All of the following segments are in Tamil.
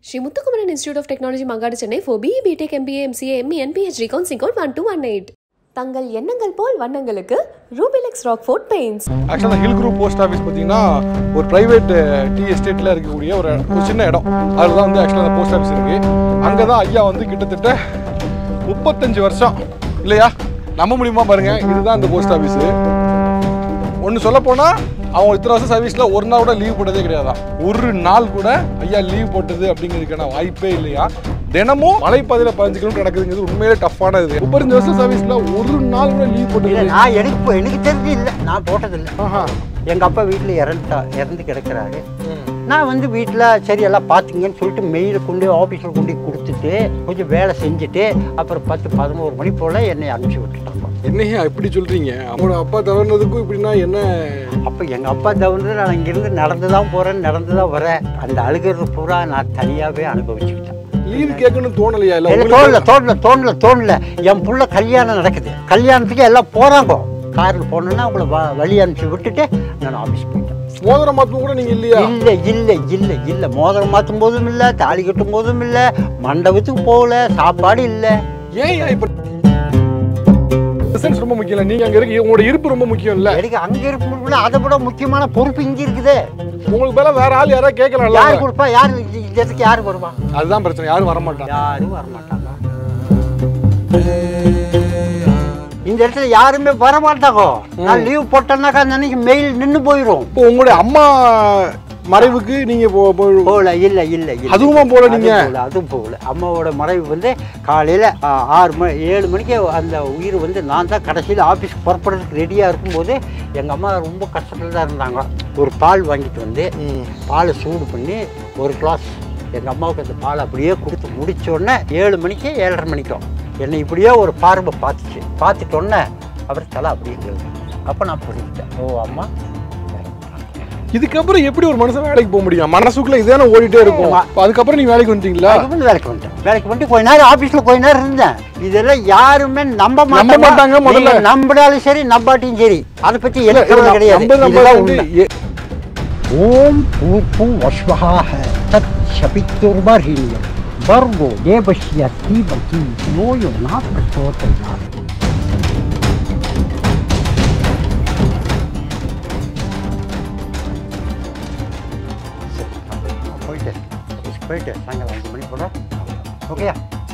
Sri Muthukumaran institute of technology Mangadu Chennai for BE BTech MBA MCA ME and PhD counselling code one two one eight தங்கள் எண்ணங்கள் போல் வண்ணங்களுக்கு ரூபிலெக்ஸ் ராக்ஃபோர்ட் பெயிண்ட்ஸ் ஆக்சுவலாக ஹில் குரூப் போஸ்ட் ஆஃபீஸ் பார்த்தீங்கன்னா ஒரு ப்ரைவேட் டீ எஸ்டேட்டில் இருக்கக்கூடிய ஒரு ஒரு சின்ன இடம் அதில் தான் வந்து ஆக்சுவலாக அந்த போஸ்ட் ஆஃபீஸ் இருக்குது அங்கே தான் ஐயா வந்து கிட்டத்தட்ட முப்பத்தஞ்சு வருஷம் இல்லையா நம்ப முடியுமா பாருங்க இதுதான் அந்த போஸ்ட் ஆஃபீஸு ஒன்று சொல்ல போனால் அவங்க இத்தனை வருஷம் சர்வீஸில் ஒரு நாள் கூட லீவ் போட்டதே கிடையாதான் ஒரு நாள் கூட ஐயா லீவ் போட்டது அப்படிங்கிறதுக்கான வாய்ப்பே இல்லையா தினமும் மலைப்பாதையில் பதினஞ்சு கிலோமீட்டர் நடக்குதுங்கிறது உண்மையிலே டஃப்பான இது முப்பத்தஞ்சு வருஷம் சர்வீஸில் ஒரு நாள் கூட லீவ் இல்ல போட்டது நான் எனக்கு இப்போ எனக்கு தெரிஞ்சு இல்லை நான் போட்டதில்லை ஆஹா எங்க அப்பா வீட்டில் இறந்துட்டா இறந்து கிடக்குறாரு நான் வந்து வீட்டில் சரி எல்லாம் பார்த்தீங்கன்னு சொல்லிட்டு மெயிலை கொண்டு ஆஃபீஸில் கொண்டு போய் கொடுத்துட்டு கொஞ்சம் வேலை செஞ்சுட்டு அப்புறம் பத்து பதினோரு மணி போல் என்னை அனுப்பிச்சி விட்டுட்டாங்க என்னையா இப்படி சொல்றீங்க அவனோட அப்பா தவறுனதுக்கும் இப்படின்னா என்ன அப்போ எங்கள் அப்பா தவிர்த்து நான் இங்கேருந்து நடந்து தான் போகிறேன் நடந்து தான் வரேன் அந்த அழுகிறது பூரா நான் தனியாகவே அனுபவிச்சுக்கிட்டேன் லீவ் கேட்கணும்னு தோணலையா இல்ல எனக்கு உங்களுக்கு தோணல தோணல தோணல தோணல என் புள்ள கல்யாணம் நடக்குது கல்யாணத்துக்கு எல்லாம் போகிறாங்க காரில் போனோன்னா அவங்கள வ- வழி அனுப்பிச்சு விட்டுட்டு நான் ஆஃபீஸ் போயிட்டேன் மோதிரம் மாத்தும் கூட நீங்க இல்லையா இல்ல இல்ல இல்ல இல்ல மோதிரம் மாத்தும் போதும் இல்ல தாலி கட்டும் போதும் இல்ல மண்டபத்துக்கு போகல சாப்பாடு இல்ல ஏன் ஏன் இப்ப presence ரொம்ப முக்கியம் இல்ல நீங்க அங்க இருக்கு உங்களோட இருப்பு ரொம்ப முக்கியம் இல்ல எனக்கு அங்க இருக்கணும்ல அதை விட முக்கியமான பொறுப்பு இங்க இருக்குது உங்களுக்கு மேல வேற ஆள் யாராவது கேட்கலாம்ல யாரு கொடுப்பா யாரு இந்த இடத்துக்கு யாரு வருவா அதுதான் பிரச்சனை யாரும் வர மாட்டாங்க யாரும் வரமாட்டாங்க இந்த இடத்துல யாருமே வரமாட்டாங்க நான் லீவ் போட்டேன்னாக்கா அந்த அன்னைக்கு மெயில் நின்னு போயிடும் இப்போ உங்களுடைய அம்மா மறைவுக்கு நீங்க போ- போ- போகல இல்ல இல்ல இல்ல அதுவுமா போல நீங்க? அதுவும் போகல, அதுவும் போகல அம்மாவோட மறைவு வந்து காலையில ஆ, ஆறு மணி ஏழு மணிக்கு அந்த உயிர் வந்து நான் தான் கடைசியில் ஆஃபீஸ்க்கு புறப்படுறதுக்கு ரெடியாக இருக்கும்போது எங்கள் அம்மா ரொம்ப கஷ்டத்தில் தான் இருந்தாங்க ஒரு பால் வாங்கிட்டு வந்து பாலை சூடு பண்ணி ஒரு கிளாஸ் எங்கள் அம்மாவுக்கு அந்த பால் அப்படியே கொடுத்து முடிச்ச உடனே ஏழு மணிக்கு ஏழரை மணிக்கும் என்னை இப்படியே ஒரு பார்வை பார்த்துச்சு பார்த்துட்டோன்னே அவர் தலை அப்படியே கேள்வி அப்போ நான் புரிஞ்சுட்டேன் ஓ அம்மா இதுக்கப்புறம் எப்படி ஒரு மனுஷன் வேலைக்கு போக முடியும் மனசுக்குள்ள இதானே ஓடிட்டே இருக்கும் அப்ப அதுக்கப்புறம் நீங்க வேலைக்கு வந்துட்டீங்களா அதுக்கு வந்து வேலைக்கு வந்துட்டேன் வேலைக்கு வந்துட்டு கொஞ்ச நேரம் ஆபீஸ்ல கொஞ்ச நேரம் இருந்தேன் இதெல்லாம் யாருமே நம்ப மாட்டாங்க மாட்டாங்க முதல்ல. நீங்க நம்பினாலும் சரி நம்பாட்டியும் சரி அதை பத்தி இல்ல, எனக்கு கவலை இல்ல, கிடையாது நம்பது நம்பது இதுதான் வந்து உண்மை. எ- ஓம் பூர்ப்பு வஸ்வஹாஹ தத் சபித்துர்பர்ஹீயம் பர்கோ தேவஸ்ய தீமகி நோயோ நாற்பத்தோத்தையா போயிட்டு போயிட்டு சாயங்காலம் அஞ்சு மணி போல ஓகேயா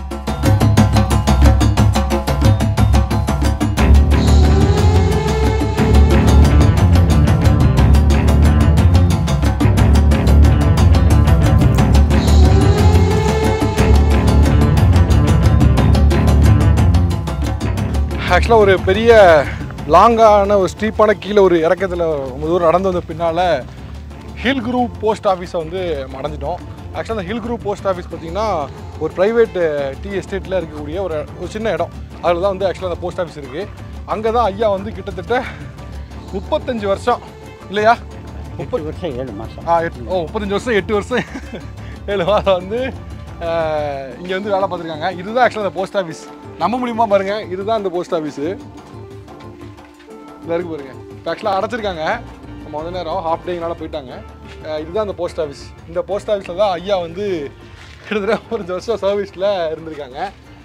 ஆக்சுவலாக ஒரு பெரிய லாங்கான ஒரு ஸ்டீப்பான கீழே ஒரு இறக்கத்தில் ரொம்ப தூரம் நடந்து வந்த பின்னால் ஹில் குரூப் போஸ்ட் ஆஃபீஸை வந்து நம்ம அடைஞ்சிட்டோம் ஆக்சுவலாக அந்த ஹில் குரூப் போஸ்ட் ஆஃபீஸ் பார்த்தீங்கன்னா ஒரு ப்ரைவேட் டீ எஸ்டேட்டில் இருக்கக்கூடிய ஒரு ஒரு சின்ன இடம் அதில் தான் வந்து ஆக்சுவலாக அந்த போஸ்ட் ஆஃபீஸ் இருக்குது அங்கே தான் ஐயா வந்து கிட்டத்தட்ட முப்பத்தஞ்சு வருஷம் இல்லையா முப்பது வருஷம் ஏழு மாதம் ஆ எட்டு ஓ முப்பத்தஞ்சு வருஷம் எட்டு வருஷம் ஏழு வாரம் வந்து இங்கே வந்து வேலை பார்த்துருக்காங்க இதுதான் ஆக்சுவலாக அந்த போஸ்ட் ஆஃபீஸ் நம்ப முடியுமா பாருங்க இதுதான் அந்த போஸ்ட் ஆஃபீஸு இதில் இருக்கு பாருங்க இப்போ ஆக்சுவலாக அடைச்சிருக்காங்க நம்ம வந்து நேரம் ஹாஃப் டேங்கனால போயிட்டாங்க அஹ் இதுதான் அந்த போஸ்ட் ஆஃபீஸ் இந்த போஸ்ட் ஆஃபீஸில் தான் ஐயா வந்து கிட்டத்தட்ட ஒரு வருஷம் சர்வீஸில் இருந்திருக்காங்க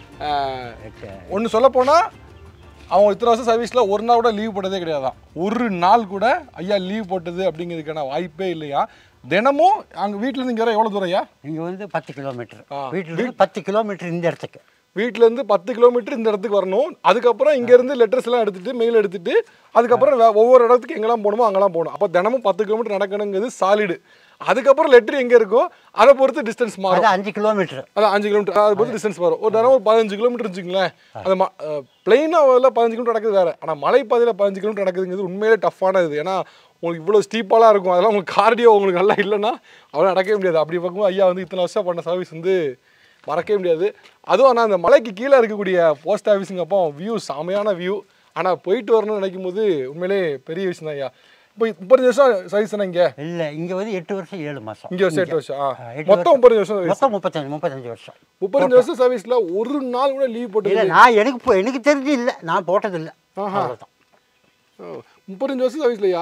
ஒன்று சொல்ல போனால் அவங்க இத்தனை வருஷம் சர்வீஸில் ஒரு நாள் கூட லீவ் போட்டதே கிடையாதான் ஒரு நாள் கூட ஐயா லீவ் போட்டது அப்படிங்கிறதுக்கான வாய்ப்பே இல்லையா தினமும் அங்கே வீட்டிலேருந்து இங்கே எவ்வளோ தூரம் ஐயா இங்கே வந்து பத்து கிலோமீட்டர் ஆ. வீட்டில் இருந்து பத்து கிலோமீட்டர் இந்த இடத்துக்கு வீட்டிலேருந்து பத்து கிலோமீட்டர் இந்த இடத்துக்கு வரணும் அதுக்கப்புறம் இங்கேருந்து லெட்டர்ஸ் எல்லாம் எடுத்துட்டு மெயில் எடுத்துட்டு அதுக்கப்புறம் வே- ஒவ்வொரு இடத்துக்கு எங்கெல்லாம் போகணுமோ அங்கெல்லாம் போகணும் அப்போ தினமும் பத்து கிலோமீட்டர் நடக்கணுங்கிறது சாலிடு அதுக்கப்புறம் லெட்டர் எங்கே இருக்கோ அதை பொறுத்து டிஸ்டன்ஸ் மாறும் அது அஞ்சு கிலோமீட்டர் அதான் அஞ்சு கிலோமீட்டர் அதை பொறுத்து டிஸ்டன்ஸ் வரும் ஒரு தினம் ஒரு பதினஞ்சு கிலோமீட்டர் வச்சுங்களேன் அந்த பிளெயினாக பதினஞ்சு கிலோமீட்டர் நடக்குது வேறு ஆனால் மலைப்பாதையில் பதினஞ்சு கிலோமீட்டர் நடக்குதுங்கிறது உண்மையிலே டஃப்பான இது ஏன்னா உங்களுக்கு இவ்வளோ ஸ்டீப்பாலாம் இருக்கும் அதெல்லாம் உங்களுக்கு கார்டியோ உங்களுக்கு நல்லா இல்லைன்னா அவ்வளோ நடக்கவே முடியாது அப்படி பார்க்கும்போது ஐயா வந்து இத்தனை வருஷம் பண்ண சர்வீஸ் வந்து மறக்கவே முடியாது அதுவும் ஆனால் அந்த மலைக்கு கீழே இருக்கக்கூடிய போஸ்ட் ஆஃபீஸுங்கப்போ வியூ செமையான வியூ ஆனால் போயிட்டு வரணும்னு நினைக்கும் போது உண்மையிலே பெரிய விஷயம் தான் ஐயா இப்போ முப்பத்தஞ்சு வருஷம் சர்வீஸ் தானே இங்கே இல்லை இங்கே வந்து எட்டு வருஷம் ஏழு மாதம் இங்கே வருஷம் எட்டு வருஷம் ஆ எட்டு மொத்தம் முப்பத்தஞ்சு வருஷம் service. மொத்தம் முப்பத்தஞ்சு முப்பத்தஞ்சு வருஷம் முப்பத்தஞ்சு வருஷம் சர்வீஸ்ல ஒரு நாள் கூட லீவ் இல்லை போட்டு நான் எனக்கு இப்போ எனக்கு தெரிஞ்சு இல்லை நான் போட்டதில்லை அவ்வளோதான் முப்பத்தஞ்சு வருஷம் சர்வீஸ்லையா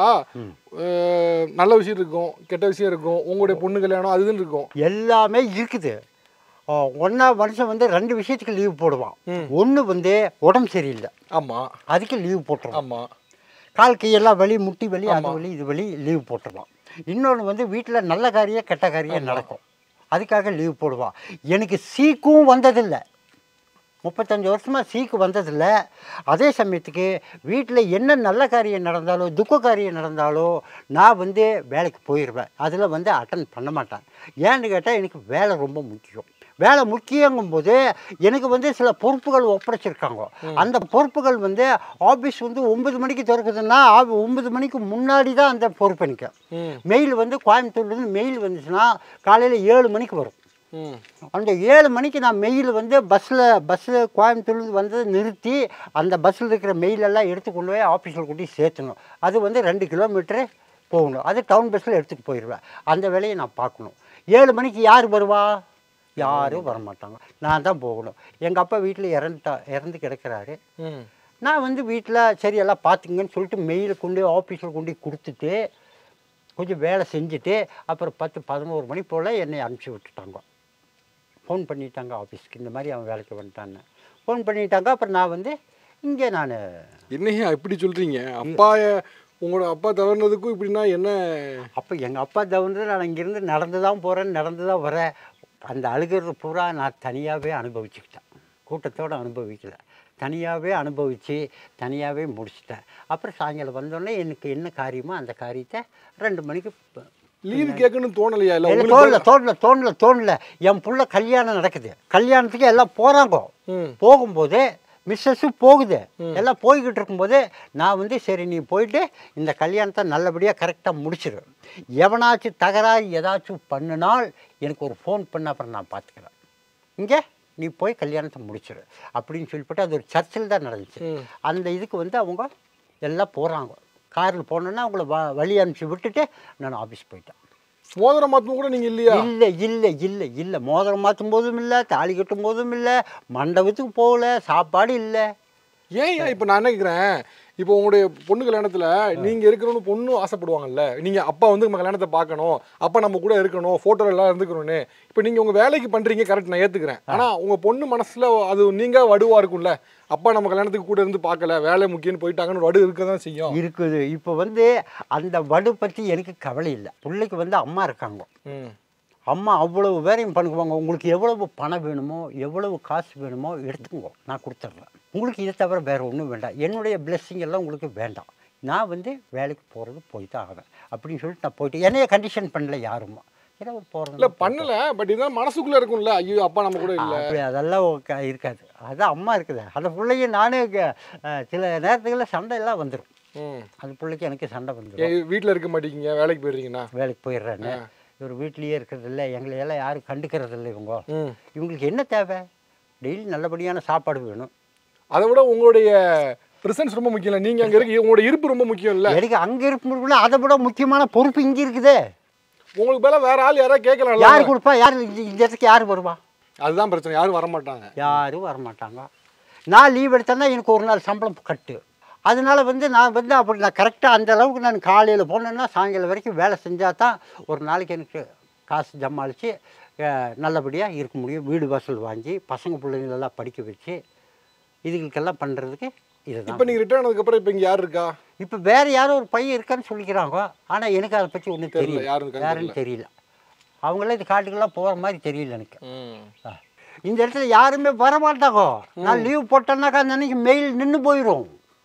நல்ல விஷயம் இருக்கும் கெட்ட விஷயம் இருக்கும் உங்களுடைய பொண்ணு கல்யாணம் அது இதுன்னு இருக்கும் எல்லாமே இருக்குது ஒன்றா மனுஷன் வந்து ரெண்டு விஷயத்துக்கு லீவ் போடுவான் ஒன்று வந்து உடம்பு சரியில்லை ஆமா அதுக்கு லீவ் போட்டுருவான் ஆமா கால் கையெல்லாம் வலி முட்டி வலி அது வலி இது வலி லீவ் போட்டுருவான் இன்னொன்று வந்து வீட்டில் நல்ல காரியம் கெட்ட காரியம் நடக்கும் அதுக்காக லீவ் போடுவான் எனக்கு சீக்கும் வந்ததில்லை முப்பத்தஞ்சு வருஷமாக சீக்கு வந்ததில்லை அதே சமயத்துக்கு வீட்டில் என்ன நல்ல காரியம் நடந்தாலோ துக்க காரியம் நடந்தாலோ நான் வந்து வேலைக்கு போயிடுவேன் அதில் வந்து அட்டன் பண்ண மாட்டேன் ஏன்னு கேட்டால் எனக்கு வேலை ரொம்ப முக்கியம் வேலை முக்கியங்கும்போது எனக்கு வந்து சில பொறுப்புகள் ஒப்படைச்சிருக்காங்க அந்த பொறுப்புகள் வந்து ஆஃபீஸ் வந்து ஒன்பது மணிக்கு திறக்குதுன்னா ஆ- ஒன்பது மணிக்கு முன்னாடி தான் அந்த பொறுப்பு எனக்கு ம் மெயில் வந்து கோயம்புத்தூர்லேருந்து மெயில் வந்துச்சுன்னா காலையில் ஏழு மணிக்கு வரும் ம் அந்த ஏழு மணிக்கு நான் மெயில் வந்து பஸ்ஸில் பஸ்ஸில் கோயம்புத்தூர்லேருந்து வந்து நிறுத்தி அந்த பஸ்ஸில் இருக்கிற மெயில் எல்லாம் எடுத்து கொண்டு போய் ஆஃபீஸில் கொண்டு போய் சேர்த்தணும் அது வந்து ரெண்டு கிலோமீட்டரு போகணும் அது டவுன் பஸ்ஸில் எடுத்துகிட்டு போயிடுவேன் அந்த வேலையை நான் பார்க்கணும் ஏழு மணிக்கு யார் வருவா யாரும் வரமாட்டாங்க நான் தான் போகணும் எங்கள் அப்பா வீட்டில் இறந்துட்டா இறந்து கிடக்கிறாரு ம் நான் வந்து வீட்டில் சரி எல்லாம் பார்த்துங்கன்னு சொல்லிட்டு மெயிலை கொண்டு ஆஃபீஸில் கொண்டு போய் கொடுத்துட்டு கொஞ்சம் வேலை செஞ்சுட்டு அப்புறம் பத்து பதினோரு மணி போல் என்னை அனுப்பிச்சி விட்டுட்டாங்க ஃபோன் பண்ணிட்டாங்க ஆஃபீஸ்க்கு இந்த மாதிரி அவன் வேலைக்கு வந்துட்டான்னு ஃபோன் பண்ணிட்டாங்க அப்புறம் நான் வந்து இங்கே நான் என்னையா இப்படி சொல்றீங்க அப்பா உங்களோட அப்பா தவறுனதுக்கும் இப்படின்னா என்ன அப்போ எங்கள் அப்பா தவிர்த்து நான் இங்கேருந்து நடந்து தான் போகிறேன் நடந்து தான் வரேன் அந்த அழுகிறது பூரா நான் தனியாகவே அனுபவிச்சுக்கிட்டேன் கூட்டத்தோடு அனுபவிக்கல தனியாகவே அனுபவித்து தனியாகவே முடிச்சிட்டேன் அப்புறம் சாயங்காலம் வந்தோடனே எனக்கு என்ன காரியமோ அந்த காரியத்தை ரெண்டு மணிக்கு ப- லீவு கேட்கணும்னு தோணலையா இல்ல எனக்கு உங்களுக்கு தோணல தோணல தோணல தோணல என் புள்ள கல்யாணம் நடக்குது கல்யாணத்துக்கு எல்லாம் போகிறாங்க ம் போகும்போது மிஸ்ஸஸும் போகுது எல்லாம் போய்கிட்டு இருக்கும்போது நான் வந்து சரி நீ போயிட்டு இந்த கல்யாணத்தை நல்லபடியாக கரெக்டாக முடிச்சிடு எவனாச்சும் தகராறு ஏதாச்சும் பண்ணினால் எனக்கு ஒரு ஃபோன் பண்ண அப்புறம் நான் பார்த்துக்கிறேன் இங்கே நீ போய் கல்யாணத்தை முடிச்சிடு அப்படின்னு சொல்லிவிட்டு அது ஒரு சர்ச்சில் தான் நடந்துச்சு அந்த இதுக்கு வந்து அவங்க எல்லாம் போகிறாங்க காரில் போனோன்னா அவங்கள வ வழி அனுப்பிச்சி விட்டுட்டு நான் ஆஃபீஸ் போயிட்டேன் மோதிரம் மாத்தும் கூட நீங்க இல்லையா இல்லை இல்லை இல்லை இல்லை மோதிரம் மாற்றும் போதும் இல்லை தாலி கட்டும் போதும் இல்லை மண்டபத்துக்கு போகல சாப்பாடு இல்லை ஏன் ஏன் இப்போ நான் என்ன கேட்குறேன் இப்போ உங்களுடைய பொண்ணு கல்யாணத்துல நீங்க இருக்கிறவனு பொண்ணு ஆசைப்படுவாங்கல்ல நீங்க அப்பா வந்து நம்ம கல்யாணத்தை பார்க்கணும் அப்பா நம்ம கூட இருக்கணும் போட்டோ எல்லாம் இருந்துக்கணும்னு இப்போ நீங்க உங்க வேலைக்கு பண்றீங்க கரெக்ட் நான் ஏத்துக்கிறேன் ஆனா உங்க பொண்ணு மனசுல அது நீங்க வடுவா இருக்கும்ல அப்பா நம்ம கல்யாணத்துக்கு கூட இருந்து பார்க்கல வேலை முக்கியம்னு போயிட்டாங்கன்னு ஒரு வடு இருக்க தான் செய்யும் இருக்குது இப்போ வந்து அந்த வடு பற்றி எனக்கு கவலை இல்லை பிள்ளைக்கு வந்து அம்மா இருக்காங்க ம் அம்மா அவ்வளவு வேலையும் பண்ணுவாங்க உங்களுக்கு எவ்வளவு பணம் வேணுமோ எவ்வளவு காசு வேணுமோ எடுத்துக்கோ நான் கொடுத்துட்றேன் உங்களுக்கு இதை தவிர வேறு ஒன்றும் வேண்டாம் என்னுடைய blessing எல்லாம் உங்களுக்கு வேண்டாம் நான் வந்து வேலைக்கு போகிறது போய் தான் ஆவேன் அப்படின்னு சொல்லிட்டு நான் போயிட்டு என்னைய கண்டிஷன் பண்ணல யாருமா ஏன்னா இல்ல போகிறது பண்ணல பட் இதான் மனசுக்குள்ள இருக்கும்ல ஐயோ அப்பா நம்ம கூட இல்ல அப்படி அதெல்லாம் க- இருக்காது அதான் அம்மா இருக்குது அந்த பிள்ளைய நானே க- அஹ் சில நேரத்துகளில் சண்டை எல்லாம் வந்துடும் ம் அந்த பிள்ளைக்கு எனக்கு சண்டை வந்துடும் ஏன் வீட்ல இருக்க மாட்டீங்க வேலைக்கு போயிடுறீங்கன்னா வேலைக்கு போயிடுறாங்க இவர் வீட்லேயே இருக்கிறது இல்லை எங்களை எல்லாம் யாரும் கண்டுக்கிறது இல்லை இவங்க ம் இவங்களுக்கு என்ன தேவை டெய்லி நல்லபடியான சாப்பாடு வேணும் அதை விட உங்களுடைய பிரசன்ஸ் ரொம்ப முக்கியம் இல்ல நீங்க அங்க இருக்க உங்களோட இருப்பு ரொம்ப முக்கியம் இல்ல எனக்கு அங்கே இருக்கும்போது அதை விட முக்கியமான பொறுப்பு இங்கே இருக்குதே உங்களுக்கு மேல வேற ஆள் யாராவது கேட்கலாம்ல யார் கொடுப்பா யார் இந்த இந்த இடத்துக்கு யார் வருவா அதுதான் பிரச்சனை யாரும் வர மாட்டாங்க யாரும் வரமாட்டாங்க நான் லீவ் எடுத்தேன்னா எனக்கு ஒரு நாள் சம்பளம் கட்டு அதனால வந்து நான் வந்து அப்படி நான் கரெக்டாக அந்த அளவுக்கு நான் காலையில் போனேன்னா சாயங்காலம் வரைக்கும் வேலை செஞ்சால் தான் ஒரு நாளைக்கு எனக்கு காசு ஜமாளித்து நல்லபடியாக இருக்க முடியும் வீடு வாசல் வாங்கி பசங்க பிள்ளைங்களெல்லாம் படிக்க வச்சு இதுகளுக்கெல்லாம் பண்ணுறதுக்கு இதுதான் இப்போ நீங்க ரிட்டர்ன் ஆனதுக்கு அப்புறம் இப்போ இங்க யார் இருக்கா இப்போ வேற யாரோ ஒரு பையன் இருக்கான்னு சொல்லிக்கிறாங்க ஆனால் எனக்கு அதை பற்றி ஒன்றும் தெரியல, தெரியல யாரும் இருக்கான்னு யாருன்னு தெரியல அவங்களாம் இது காட்டுக்கெல்லாம் போகிற மாதிரி தெரியல எனக்கு ம் ஆ. இந்த இடத்துல யாருமே வர மாட்டாங்க நான் லீவ் போட்டேன்னாக்கா அந்த அன்னைக்கு மெயில் நின்று போயிடும்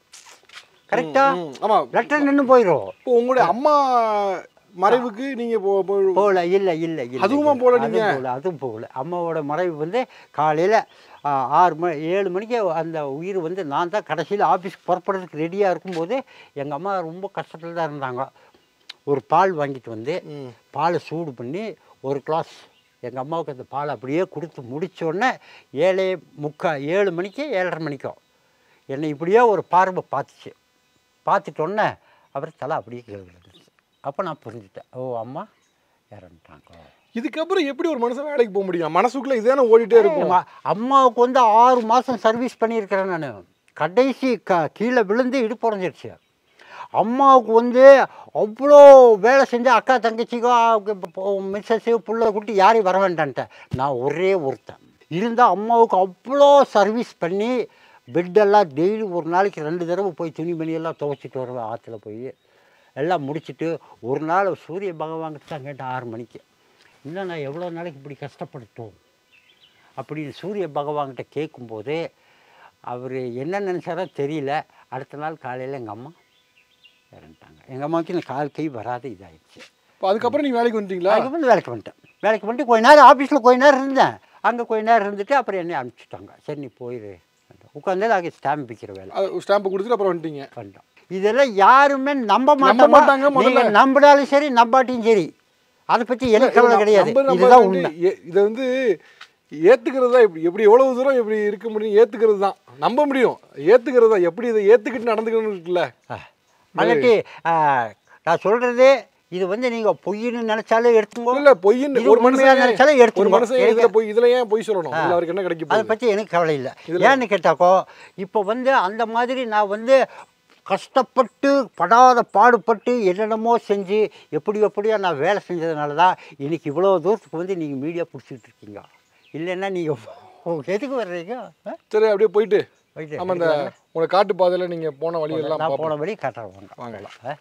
கரெக்டா ம், ஆமா லெட்டர் நின்று போயிடும் இப்போ உங்களுடைய அம்மா மறைவுக்கு நீங்க போ- போ- போகல இல்லை இல்லை இல்லை அதுவுமா இல்லை. போகல அதுவும் நீங்க? போகல அதுவும் போகல அம்மாவோட மறைவு வந்து காலையில் ஆறு மணி ஏழு மணிக்கு அந்த உயிர் வந்து நான் தான் கடைசியில் ஆஃபீஸ்க்கு புறப்படுறதுக்கு ரெடியாக இருக்கும்போது எங்கள் அம்மா ரொம்ப கஷ்டத்தில் தான் இருந்தாங்க ஒரு பால் வாங்கிட்டு வந்து ம். பாலை சூடு பண்ணி ஒரு கிளாஸ் எங்கள் அம்மாவுக்கு அந்த பால் அப்படியே கொடுத்து முடிச்ச உடனே ஏழே முக்கா ஏழு மணிக்கு ஏழரை மணிக்கோ என்னை இப்படியே ஒரு பார்வை பார்த்துச்சு பார்த்துட்டோன்னே அப்புறம் தலை அப்படியே கீழே விழுந்துச்சு அப்போ நான் புரிஞ்சுட்டேன் ஓ அம்மா இறந்துட்டாங்க இதுக்கப்புறம் எப்படி ஒரு மனுஷன் வேலைக்கு போக முடியும் மனசுக்குள்ள இதானே ஓடிட்டே இருக்கும் அம்மா- அம்மாவுக்கு வந்து ஆறு மாதம் சர்வீஸ் பண்ணியிருக்கிறேன் நான் கடைசி க கீழே விழுந்து இடுப்பு உடஞ்சிருச்சு அம்மாவுக்கு வந்து அவ்வளோ வேலை செஞ்சு அக்கா தங்கச்சிக்கோ மிஸ்ஸஸு புள்ள குட்டி யாரையும் வர வேண்டான்ட்டேன் நான் ஒரே ஒருத்தன் இருந்தால் அம்மாவுக்கு அவ்வளோ சர்வீஸ் பண்ணி பெட்டெல்லாம் டெய்லி ஒரு நாளைக்கு ரெண்டு தடவை போய் துணிமணியெல்லாம் துவைச்சிட்டு வருவேன் ஆற்றுல போய் எல்லாம் முடிச்சுட்டு ஒரு நாள் சூரிய பகவான்கிட்ட தான் கேட்டேன் ஆறு மணிக்கு இல்லை நான் எவ்வளோ நாளைக்கு இப்படி கஷ்டப்படுத்தோம் அப்படின்னு சூரிய பகவான்கிட்ட கேட்கும்போது அவர் என்ன நினச்சாரோ தெரியல அடுத்த நாள் காலையில் எங்கள் அம்மா இறந்துட்டாங்க எங்கள் அம்மாவுக்கு இந்த கால் கை வராது இதாகிடுச்சு இப்போ அதுக்கப்புறம் நீங்கள் வேலைக்கு வந்துட்டீங்களா அதுக்கப்புறம் வேலைக்கு வந்துட்டேன் வேலைக்கு வந்துட்டு கொஞ்ச நேரம் ஆஃபீஸில் கொஞ்ச நேரம் இருந்தேன் அங்கே கொஞ்ச நேரம் இருந்துட்டு அப்புறம் என்னை அனுப்பிச்சிட்டாங்க சரி நீ போயிரு உட்காந்து அங்கே ஸ்டாம்ப் விற்கிற வேலை ஸ்டாம்பு கொடுத்துட்டு அப்புறம் வந்துட்டீங்க பண்ணிட்டோம் இதெல்லாம் யாருமே நம்ப மாட்டாங்க மாட்டாங்க முதல்ல. நீங்கள் நம்பினாலும் சரி நம்பாட்டியும் சரி அதை பற்றி எனக்கு கவலை நம்ப- கிடையாது நம்ப- நம்ப இதுதான் வந்து உண்மை ஏ- இதை வந்து ஏத்துக்கிறது தான் எப்படி எப்படி எவ்வளவு தூரம் எப்படி இருக்க முடியும் ஏத்துக்கிறது தான் நம்ப முடியும் ஏத்துக்கிறது தான் எப்படி இதை ஏத்துக்கிட்டு நடந்துக்கணும் இருக்குல்ல அல்லாட்டி நான் சொல்கிறது இது வந்து நீங்கள் பொய்ன்னு நினச்சாலே எடுத்துக்கோ இல்ல பொய்ன்னு இது ஒரு உண்மையா மனுஷன் நினைச்சாலும் ஒரு எடுத்துக்கோ. மனுஷன் இதுல எனக்கு- போய் இதுல ஏன் பொய் சொல்லணும் இதுல அவருக்கு என்ன கிடைக்க அதை போகுது பற்றி எனக்கு கவலை இல்லை ஏன்னு கேட்டாக்கோ இப்போ வந்து அந்த மாதிரி நான் வந்து கஷ்டப்பட்டு படாத பாடுபட்டு என்னென்னமோ செஞ்சு எப்படி எப்படியோ நான் வேலை செஞ்சதுனால தான் இன்னைக்கு இவ்வளோ தூரத்துக்கு வந்து நீங்கள் மீடியா பிடிச்சிட்டு இருக்கீங்க இல்லைன்னா நீங்கள் எதுக்கு வர்றீங்க ஆ? சரி அப்படியே போயிட்டு போயிட்டு நம்ம இந்த உங்களை காட்டு பாதையில நீங்க போன வழி எல்லாம் நான் பார்ப்போம் போன வழி காட்டுறேன் வாங்க. ஆ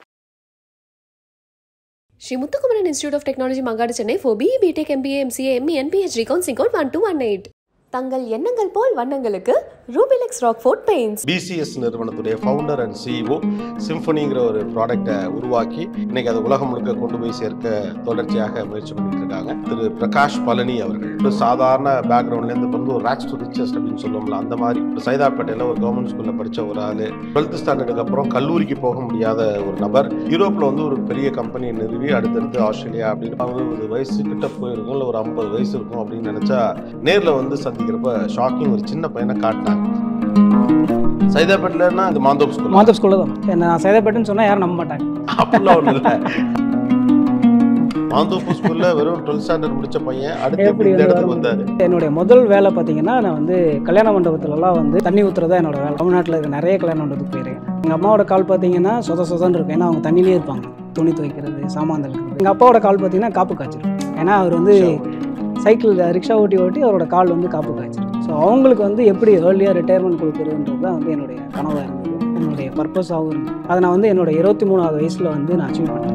Sri Muthukumaran institute of technology Mangadu Chennai for BE BTech MBA MCA ME and PhD counselling code one two one eight தங்கள் எண்ணங்கள் போல் வண்ணங்களுக்கு Rubilex Rockfort paints PCS நிறுவனத்துடைய ஃபவுண்டர் அண்ட் சிஇஓ சிம்பனிங்கிற ஒரு ப்ராடக்டை உருவாக்கி இன்னைக்கு அது உலகம் முழுக்க கொண்டு போய் சேர்க்க தொடர்ச்சியாக முயற்சி பண்ணிட்டு இருக்காங்க திரு பிரகாஷ் பழனி அவர்கள் ஒரு சாதாரண பேக்ரவுண்ட்லேருந்து வந்து ஒரு ரேக்ஸ் டு ரிச்சஸ்ட் அப்படின்னு சொல்லுவோம்ல அந்த மாதிரி ஒரு சைதாப்பேட்டையில் ஒரு கவர்மெண்ட் ஸ்கூலில் படித்த ஒரு ஆள் டுவெல்த் ஸ்டாண்டர்டுக்கு அப்புறம் கல்லூரிக்கு போக முடியாத ஒரு நபர் யூரோப்பில் வந்து ஒரு பெரிய கம்பெனியை நிறுவி அடுத்தடுத்து ஆஸ்திரேலியா அப்படின்னு அறுபது வயசு கிட்ட போயிருக்கும் இல்லை ஒரு ஐம்பது வயசு இருக்கும் அப்படின்னு நினச்சா நேரில் வந்து சந்திக்கிறப்ப ஷாக்கிங் ஒரு சின்ன பையனை காட்டினாங்க சைதாப்பேட்டிலன்னா இது மாந்தோப் ஸ்கூல் மாதவ் ஸ்கூலில் தான் என்ன நான் சைதாப்பேட்டுன்னு சொன்னால் யாரும் நம்ப மாட்டாங்க அப்படிலாம் ஒன்றும் இல்லை மாந்தோப்பு ஸ்கூல்ல வெறும் டுவெல்த் ஸ்டாண்டர்ட் முடிச்ச பையன் அடுத்து எப்படி எப்படி இந்த வந்து இடத்துக்கு வந்தாரு என்னுடைய முதல் வேலை பார்த்தீங்கன்னா நான் வந்து கல்யாண மண்டபத்துலலாம் வந்து தண்ணி ஊற்றுறதா என்னோட வேலை தமிழ்நாட்டில் இருக்க நிறைய கல்யாண மண்டபத்துக்கு போயிருக்கேன் எங்கள் அம்மாவோட கால் பார்த்தீங்கன்னா சொத சொதன்னு இருக்கும் ஏன்னா அவங்க தண்ணியிலே இருப்பாங்க துணி துவைக்கிறது சாமான் தள்ளுறது எங்கள் அப்பாவோட கால் பார்த்தீங்கன்னா காப்பு காய்ச்சிரும் ஏன்னா அவர் வந்து சைக்கிள் ரிக்ஷா ஓட்டி ஓட்டி அவரோட கால் வந்து காப்பு காய்ச்சிரும் ஸோ அவங்களுக்கு வந்து எப்படி ஏர்லியாக ரிட்டையர்மெண்ட் கொடுக்குறதுன்றது தான் வந்து என்னுடைய கனவாக இருந்தது என்னுடைய பர்பஸாகவும் இருந்தது அதை நான் வந்து என்னோட இருபத்தி மூணாவது வயசில் வந்து நான் அச்சீவ் பண்ணேன்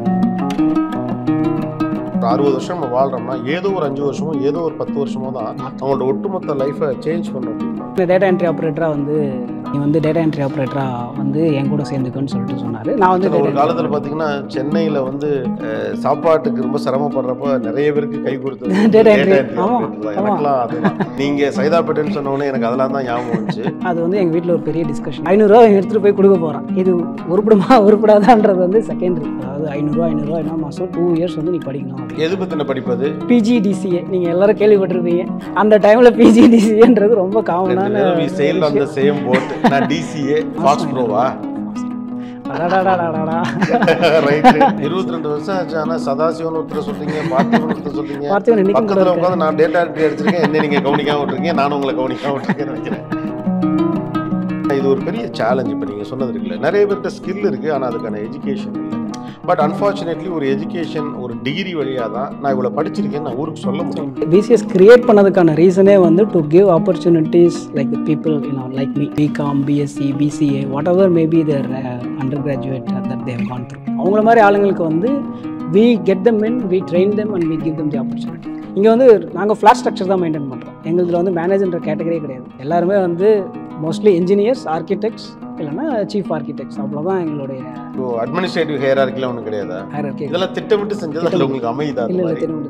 ஒரு அறுபது வருஷம் நம்ம வாழ்றோம்னா ஏதோ ஒரு அஞ்சு வருஷமோ ஏதோ ஒரு பத்து வருஷமோ தான் அவங்களோட ஒட்டுமொத்த லைஃபை சேஞ்ச் பண்ணும் அப்படின்னா இந்த டேட்டா என்ட்ரி ஆப்ரேட்டராக வந்து நீ வந்து டேட்டா என்ட்ரி ஆப்ரேட்டராக வந்து என் கூட சேர்ந்துக்கன்னு சொல்லிட்டு சொன்னார் நான் வந்து ஒரு data காலத்துல பாத்தீங்கன்னா சென்னையில வந்து அஹ், சாப்பாட்டுக்கு ரொம்ப சிரமப்படுறப்ப நிறைய பேருக்கு கை கொடுத்தது Data data entry. entry ஆமா, operator தான். எனக்கெல்லாம் அதுதான் நீங்க சைதாப்பேட்டைன்னு சொன்ன உடனே எனக்கு அதெல்லாம் தான் ஞாபகம் வந்துச்சு அது வந்து எங்கள் வீட்டில் ஒரு பெரிய டிஸ்கஷன் ஐநூறுரூவா எடுத்துகிட்டு போய் கொடுக்க போகிறான் இது உருப்படுமா உருப்படாதான்றது வந்து செகண்டரி அதாவது ஐநூறுரூவா ஐநூறுரூவா என்ன மாதம் டூ இயர்ஸ் வந்து நீ படிக்கணும் அப்படின்னு எது பத்தின படிப்பது பிஜிடிசிஏ நீங்கள் எல்லாரும் கேள்விப்பட்டிருப்பீங்க அந்த டைமில் பிஜிடிசிஏன்றது ரொம்ப காமனான சேல் அந்த சேம் போட் நான் டிசிஏ ஃபாக்ஸ் ப்ரோவா அடடடடடடா. ரைட் இருபத்தி ரெண்டு வருஷம் ஆச்சு ஆனா சதாசிவன் ஒருத்தர் சொல்றீங்க பார்த்திபன் ஒருத்தர் சொல்றீங்க பார்த்திபன் இன்னைக்கும் கூட பக்கத்துல இருக்காரு. உட்காந்து நான் டேட்டா என்ட்ரி அடிச்சிருக்கேன் என்ன நீங்க கவனிக்காம விட்டுருக்கீங்க நானும் உங்களை கவனிக்காம விட்டுருக்கேன்னு நினைக்கிறேன் இது ஒரு பெரிய சேலஞ்ச் இப்போ நீங்கள் சொன்னது இருக்குல்ல நிறைய பேர்கிட்ட ஸ்கில் இருக்குது ஆனால் அதுக்கான எஜுகேஷன் இல்லை பட் அன்ஃபார்ச்சுனேட்லி ஒரு எஜுகேஷன் ஒரு டிகிரி வழியாக தான் நான் இவ்வளோ படிச்சிருக்கேன்னு நான் ஊருக்கு சொல்ல முடியும் பிசிஎஸ் கிரியேட் பண்ணதுக்கான ரீசனே வந்து to give opportunities like the people you know like me BCom BSc BCA whatever maybe their undergraduate that they've gone through அவங்கள மாதிரி ஆளுங்களுக்கு வந்து we get them in we train them and we give them the opportunity இங்கே வந்து நாங்கள் ஃப்ளாட் ஸ்ட்ரக்சர் தான் மெயின்டைன் பண்ணுறோம் எங்களுதுல வந்து மேனேஜ்ன்ற கேட்டகரியே கிடையாது எல்லாருமே வந்து மோஸ்ட்லி இன்ஜினியர்ஸ் ஆர்கிடெக்ட்ஸ் இல்லைன்னா சீஃப் ஆர்கிடெக்ட்ஸ் அவ்வளோதான் எங்களுடைய ஸோ அட்மினிஸ்ட்ரேட்டிவ் ஹேரார்க்கிலாம் ஒன்றும் கிடையாதா ஹையர்கி இதெல்லாம் திட்டமிட்டு செஞ்சது அதில் உங்களுக்கு அமையுதா அந்த இல்லை இல்லை மாதிரி தெரியும்